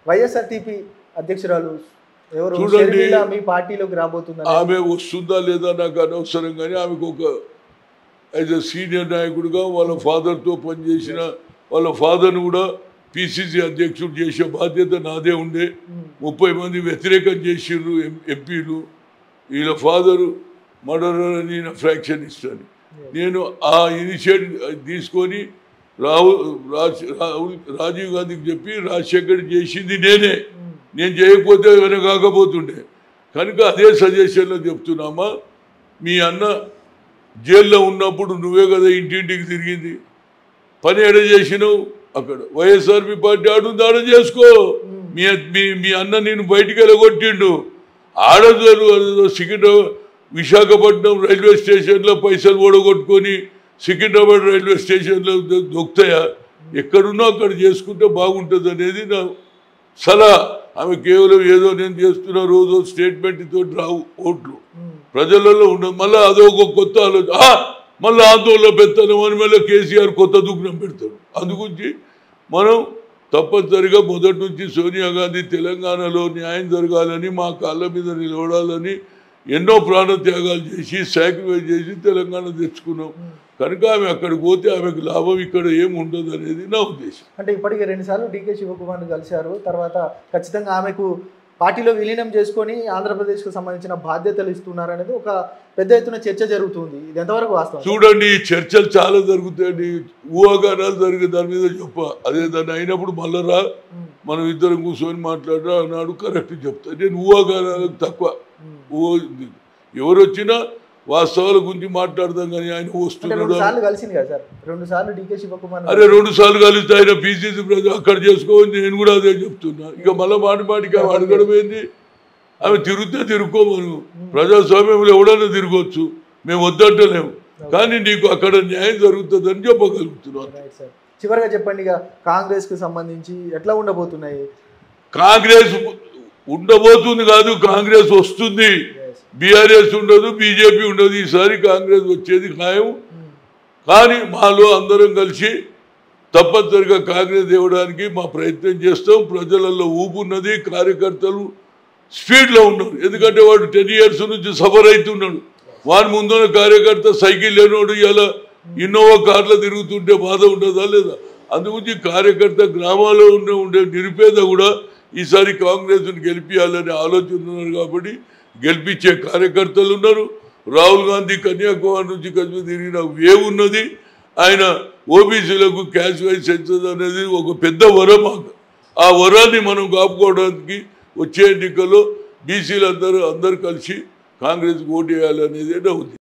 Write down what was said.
YSRTP అధ్యక్షురాలు ఎవరు చూడండి. షర్మిల మీ పార్టీలోకి రాబోతుందని ఆమె వస్తుందా లేదా నాకు అనవసరం కానీ ఆమెకు ఒక యాజ్ అ సీనియర్ నాయకుడిగా వాళ్ళ ఫాదర్తో పనిచేసిన వాళ్ళ ఫాదర్ని కూడా పిసిసి అధ్యక్షుడు చేసే బాధ్యత నాదే ఉండే ముప్పై మంది వ్యతిరేకం చేసిర్రు ఎం- ఎంపీలు వీళ్ళ ఫాదరు మర్డర్ అని ఫ్రాక్షన్ ఇస్తాను నేను ఆ ఇనిషియేటివ్ తీసుకొని రాహు రాజ్ రాహుల్ రాజీవ్ గాంధీకి చెప్పి రాజశేఖర్ చేసింది నేనే నేను చేయకపోతే ఏమైనా కాకపోతుండే కనుక అదే సజెషన్లో చెప్తున్నామా మీ అన్న జైల్లో ఉన్నప్పుడు నువ్వే కదా ఇంటింటికి తిరిగింది పని ఎడ చేసినావు అక్కడ వైఎస్ఆర్పి పార్టీ ఆడుంది ఆడ చేసుకో మీ మీ మీ అన్న నేను బయటికి వెళ్ళగొట్టిండు ఆడదారు సికింద్రాబాద్ విశాఖపట్నం రైల్వే స్టేషన్లో పైసలు ఓడగొట్టుకొని సికింద్రాబాద్ రైల్వే స్టేషన్లో దొ- దొక్కుతాయా ఎక్కడున్నా అక్కడ చేసుకుంటే బాగుంటుంది అనేది నా సలహా ఆమె కేవలం ఏదో నేను చేస్తున్న రోజు స్టేట్మెంట్ తోటి రావు ఓట్లు ప్రజలలో ఉండదు మళ్ళీ అదొక కొత్త ఆలోచన ఆ! మళ్ళీ ఆందోళన పెడతాను అని మళ్ళీ కేసీఆర్ కొత్త దుగ్నం పెడతాడు అందుగురించి మనం తప్పనిసరిగా మొదటి నుంచి సోనియా గాంధీ తెలంగాణలో న్యాయం జరగాలని మా కాళ్ళ మీద నిలబడాలని ఎన్నో ప్రాణత్యాగాలు చేసి సాక్రిఫైస్ చేసి తెలంగాణ తెచ్చుకున్నాం కనుక ఆమె అక్కడికి పోతే ఆమెకు లాభం ఇక్కడ ఏం ఉండదు అనేది నా ఉద్దేశం అంటే ఇప్పటికే రెండుసార్లు డీకే శివకుమార్ని కలిశారు తర్వాత ఖచ్చితంగా ఆమెకు పార్టీలో విలీనం చేసుకొని ఆంధ్రప్రదేశ్కు సంబంధించిన బాధ్యతలు ఇస్తున్నారు అనేది ఒక పెద్ద ఎత్తున చర్చ జరుగుతుంది ఇది ఎంతవరకు వాస్తవం చూడండి ఈ చర్చలు చాలా జరుగుతాయండి ఊహాగానాలు జరిగే దాని మీద చెప్ప అదే దాన్ని అయినప్పుడు మళ్ళా రా మనం ఇద్దరం కూర్చొని మాట్లాడరా అన్నాడు కరెక్ట్ చెప్తా నేను ఊహాగానాలకు తక్కువ ఊహ ఎవరు వచ్చినా వాస్తవాల గురించి మాట్లాడదాం కానీ ఆయన అంటే వస్తున్నాడు రెండు సార్లు కలిసింది కదా సార్ రెండు సార్లు డీకే శివకుమార్ అరే రెండు సార్లు కలిస్తే ఆయన పీసీసీ ప్రజలు అక్కడ చేసుకోవాలి నేను కూడా అదే చెప్తున్నా ఇక మళ్ళీ మాటి మాటికి ఆమె అడగడం ఏంది ఆమె తిరిగితే తిరుక్కోమను ప్రజాస్వామ్యంలో ఎవడన్నా తిరగవచ్చు మేము వద్దంటలేము కానీ నీకు అక్కడ న్యాయం జరుగుతుందని చెప్పగలుగుతున్నాను రైట్ సార్ చివరిగా చెప్పండి ఇక కాంగ్రెస్ కు సంబంధించి ఎట్లా ఉండబోతున్నాయి కాంగ్రెస్ ఉండబోతుంది కాదు కాంగ్రెస్ వస్తుంది Yes. బీఆర్ఎస్ ఉండదు బీజేపీ ఉండదు ఈసారి కాంగ్రెస్ వచ్చేది ఖాయం కానీ మాలో అందరం కలిసి తప్పనిసరిగా కాంగ్రెస్ ఇవ్వడానికి మా ప్రయత్నం చేస్తాం ప్రజలలో ఊపు ఉన్నది కార్యకర్తలు స్పీడ్లో ఉన్నారు ఎందుకంటే వాడు టెన్ ఇయర్స్ నుంచి సఫర్ అవుతున్నాడు వాని ముందున్న కార్యకర్త సైకిల్ లేనోడు ఇలా ఇన్నోవా కార్లో తిరుగుతుంటే బాధ ఉండదా లేదా అందుగురించి కార్యకర్త గ్రామాల్లో ఉన్న ఉండే నిరుపేద కూడా ఈసారి కాంగ్రెస్ని గెలిపించాలనే ఆలోచన ఉన్నారు కాబట్టి గెలిపించే కార్యకర్తలు ఉన్నారు రాహుల్ గాంధీ కన్యాకుమారి నుంచి కశ్మీర్ తిరిగిన వేవ్ ఉన్నది ఆయన ఓబీసీలకు క్యాష్ వైజ్ సెన్సెస్ అనేది ఒక పెద్ద వరం మాకు ఆ వరాన్ని మనం కాపుకోవడానికి వచ్చే ఎన్నికల్లో బీసీలు అందరూ అందరూ కలిసి కాంగ్రెస్కి ఓటు వేయాలనేది నా ఉద్దేశం